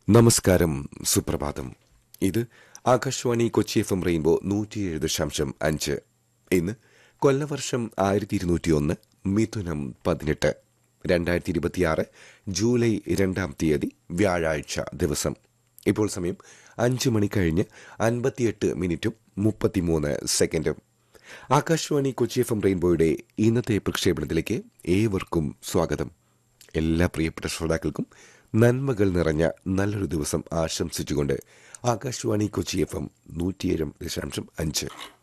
നമസ്കാരം സുപ്രഭാതം ഇത് Akashvani Kochi F M rainbow നൂറ്റിയേഴ് ദശാംശം അഞ്ച് ഇന്ന് കൊല്ലവർഷം ആയിരത്തി ഇരുന്നൂറ്റിയൊന്ന് മിഥുനം പതിനെട്ട് രണ്ടായിരത്തി ഇരുപത്തിയാറ് ജൂലൈ രണ്ടാം തീയതി വ്യാഴാഴ്ച ദിവസം ഇപ്പോൾ സമയം അഞ്ച് മണി കഴിഞ്ഞ് അൻപത്തിയെട്ട് മിനിറ്റും മുപ്പത്തിമൂന്ന് സെക്കൻഡും ആകാശവാണി കൊച്ചി എഫ് എം റെയിൻബോയുടെ ഇന്നത്തെ പ്രക്ഷേപണത്തിലേക്ക് ഏവർക്കും സ്വാഗതം എല്ലാ പ്രിയപ്പെട്ട ശ്രോതാക്കൾക്കും നന്മകൾ നിറഞ്ഞ നല്ലൊരു ദിവസം ആശംസിച്ചുകൊണ്ട് ആകാശവാണി കൊച്ചി എഫ് എം നൂറ്റിയേഴ് ദശാംശം അഞ്ച്